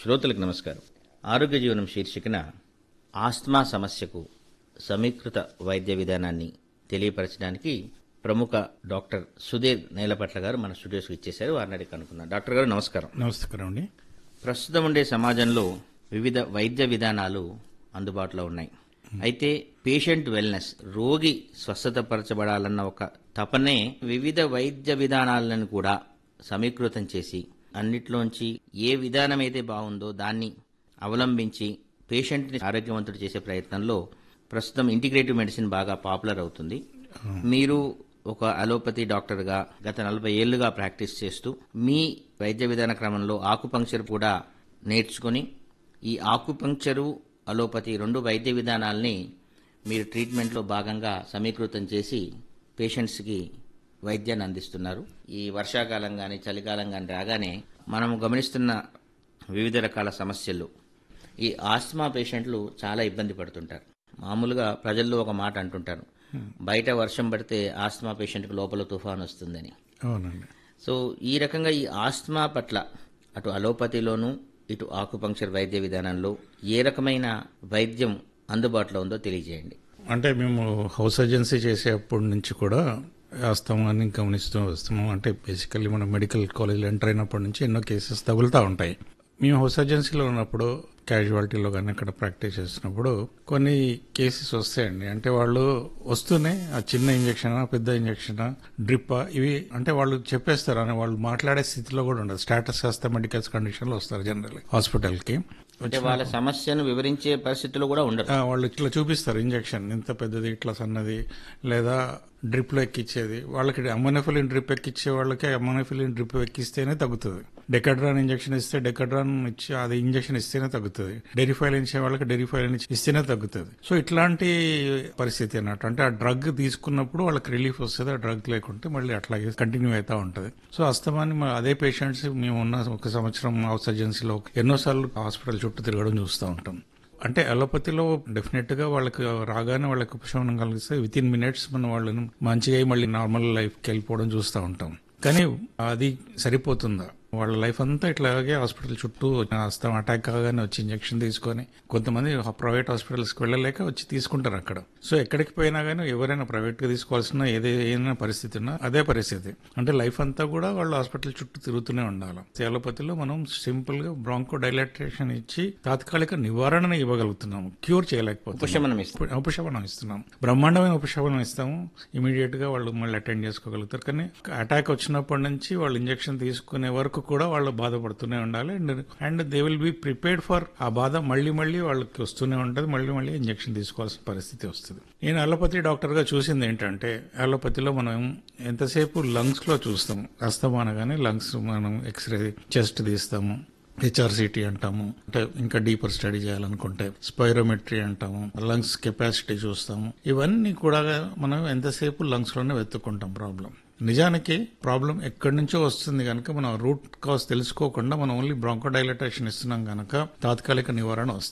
శ్రోతలకు నమస్కారం ఆరోగ్య జీవనం శీర్షికన ఆస్మా సమస్యకు సమీకృత వైద్య విధానాన్ని తెలియపరచడానికి ప్రముఖ డాక్టర్ సుధీర్ నేలపట్ల గారు మన స్టూడియోస్కి ఇచ్చేశారు వారిని అడిగి కనుక్కున్నాం డాక్టర్ గారు నమస్కారం నమస్కారం అండి ప్రస్తుతం ఉండే సమాజంలో వివిధ వైద్య విధానాలు అందుబాటులో ఉన్నాయి అయితే పేషెంట్ వెల్నెస్ రోగి స్వస్థతపరచబడాలన్న ఒక తపనే వివిధ వైద్య విధానాలను కూడా సమీకృతం చేసి అన్నిట్లోంచి ఏ విధానం అయితే బాగుందో దాన్ని అవలంబించి పేషెంట్ని ఆరోగ్యవంతుడు చేసే ప్రయత్నంలో ప్రస్తుతం ఇంటిగ్రేటివ్ మెడిసిన్ బాగా పాపులర్ అవుతుంది మీరు ఒక అలోపతి డాక్టర్గా గత నలభై ఏళ్లుగా ప్రాక్టీస్ చేస్తూ మీ వైద్య విధాన క్రమంలో ఆకుపంక్చర్ కూడా నేర్చుకొని ఈ ఆకుపంక్చరు అలోపతి రెండు వైద్య విధానాల్ని మీరు ట్రీట్మెంట్లో భాగంగా సమీకృతం చేసి పేషెంట్స్కి వైద్యాన్ని అందిస్తున్నారు ఈ వర్షాకాలం కానీ చలికాలం కానీ రాగానే మనం గమనిస్తున్న వివిధ రకాల సమస్యలు ఈ ఆస్మా పేషెంట్లు చాలా ఇబ్బంది పడుతుంటారు మామూలుగా ప్రజల్లో ఒక మాట అంటుంటారు బయట వర్షం పడితే ఆస్మా పేషెంట్కి లోపల తుఫాన్ వస్తుందని అవునండి సో ఈ రకంగా ఈ ఆస్మా పట్ల అటు అలోపతిలోను ఇటు ఆకుపంక్చర్ వైద్య విధానంలో ఏ రకమైన వైద్యం అందుబాటులో ఉందో తెలియజేయండి అంటే మేము హౌస్ ఏజెన్సీ చేసేప్పటి నుంచి కూడా వాస్తవాన్ని గమనిస్తూ వస్తున్నాం అంటే బేసికల్లీ మనం మెడికల్ కాలేజ్లో ఎంటర్ అయినప్పటి నుంచి ఎన్నో కేసెస్ తగులుతూ ఉంటాయి మేము హౌస్ ఏజెన్సీలో ఉన్నప్పుడు క్యాజువాలిటీలో కానీ అక్కడ ప్రాక్టీస్ చేసినప్పుడు కొన్ని కేసెస్ వస్తాయండి అంటే వాళ్ళు వస్తూనే ఆ చిన్న ఇంజక్షన్ పెద్ద ఇంజక్షన్ డ్రిప్ ఇవి అంటే వాళ్ళు చెప్పేస్తారు అని వాళ్ళు మాట్లాడే స్థితిలో కూడా ఉండదు స్టాటస్ కాస్త మెడికల్స్ కండిషన్లో వస్తారు జనరల్ హాస్పిటల్కి అంటే వాళ్ళ సమస్యను వివరించే పరిస్థితుల్లో కూడా ఉండరు ఆ, వాళ్ళు ఇట్లా చూపిస్తారు ఇంజెక్షన్ ఇంత పెద్దది ఇట్లా సన్నది లేదా డ్రిప్లో ఎక్కిచ్చేది వాళ్ళకి అమ్మోనోఫిలిన్ డ్రిప్ ఎక్కిచ్చే వాళ్ళకి అమ్మోనోఫిలిన్ డ్రిప్ ఎక్కిస్తేనే తగ్గుతుంది డెకడ్రాన్ ఇంజెక్షన్ ఇస్తే డెకడ్రాన్ ఇచ్చి అది ఇంజెక్షన్ ఇస్తేనే తగ్గుతుంది డెరిఫైలిన్ ఇచ్చే వాళ్ళకి డెరిఫైలిన్ ఇస్తేనే తగ్గుతుంది సో ఇట్లాంటి పరిస్థితి అన్నట్టు అంటే ఆ డ్రగ్ తీసుకున్నప్పుడు వాళ్ళకి రిలీఫ్ వస్తుంది ఆ డ్రగ్ లేకుంటే మళ్ళీ అట్లాగే కంటిన్యూ అవుతా ఉంటుంది సో అస్తమాన్ని మా అదే పేషెంట్స్ మేము ఉన్న ఒక సంవత్సరం హౌస్ ఏజెన్సీలో ఎన్నోసార్లు హాస్పిటల్ చుట్టూ తిరగడం చూస్తూ ఉంటాం అంటే అలోపతిలో డెఫినెట్ గా వాళ్ళకి రాగానే వాళ్ళకి ఉపశమనం కలిగిస్తే విత్ ఇన్ మినిట్స్ మనం వాళ్ళని మంచిగా అయి మళ్ళీ నార్మల్ లైఫ్కి వెళ్ళిపోవడం చూస్తూ ఉంటాం కానీ అది సరిపోతుందా వాళ్ళ లైఫ్ అంతా ఇట్లాగే హాస్పిటల్ చుట్టూ వస్తాం అటాక్ కాగానే వచ్చి ఇంజక్షన్ తీసుకొని కొంతమంది ప్రైవేట్ హాస్పిటల్స్కి వెళ్ళలేక వచ్చి తీసుకుంటారు అక్కడ సో ఎక్కడికి పోయినా కానీ ఎవరైనా ప్రైవేట్గా తీసుకోవాల్సిన ఏదైనా పరిస్థితి ఉన్నా అదే పరిస్థితి అంటే లైఫ్ అంతా కూడా వాళ్ళు హాస్పిటల్ చుట్టూ తిరుగుతూనే ఉండాలి అలోపతిలో మనం సింపుల్ గా బ్రాంకో డైలాటేషన్ ఇచ్చి తాత్కాలిక నివారణ ఇవ్వగలుగుతున్నాము క్యూర్ చేయలేకపోతున్నాం ఉపశమనం ఇస్తుంది ఉప- ఉపశమనం ఇస్తున్నాం బ్రహ్మాండమైన ఉపశమనం ఇస్తాము ఇమీడియట్ గా వాళ్ళు మళ్ళీ అటెండ్ చేసుకోగలుగుతారు కానీ అటాక్ వచ్చినప్పటి నుంచి వాళ్ళు ఇంజెక్షన్ తీసుకునే వరకు కూడా వాళ్ళు బాధపడుతూనే ఉండాలి and and they will be prepared for ఆ బాధ మళ్ళీ మళ్ళీ వాళ్ళకి వస్తూనే ఉంటుంది మళ్ళీ మళ్ళీ ఇంజెక్షన్ తీసుకోవాల్సిన పరిస్థితి వస్తుంది నేను అలోపతి డాక్టర్ గా చూసింది ఏంటంటే అలోపతిలో మనం ఎంతసేపు లంగ్స్ లో చూస్తాం అస్తమానగానే లంగ్స్ మనం ఎక్స్రే చెస్ట్ తీస్తాము హెచ్ఆర్సిటీ అంటాము అంటే ఇంకా డీపర్ స్టడీ చేయాలనుకుంటే స్పైరోమెట్రీ అంటాము లంగ్స్ కెపాసిటీ చూస్తాము ఇవన్నీ కూడా మనం ఎంతసేపు లంగ్స్ లోనే వెతుక్కుంటాం ప్రాబ్లం నిజానికి ప్రాబ్లం ఎక్కడి నుంచో వస్తుంది కనుక మనం రూట్ కాజ్ తెలుసుకోకుండా మనం ఓన్లీ బ్రాంకోడైలటేషన్ ఇస్తున్నాం కనుక తాత్కాలిక నివారణ వస్తుంది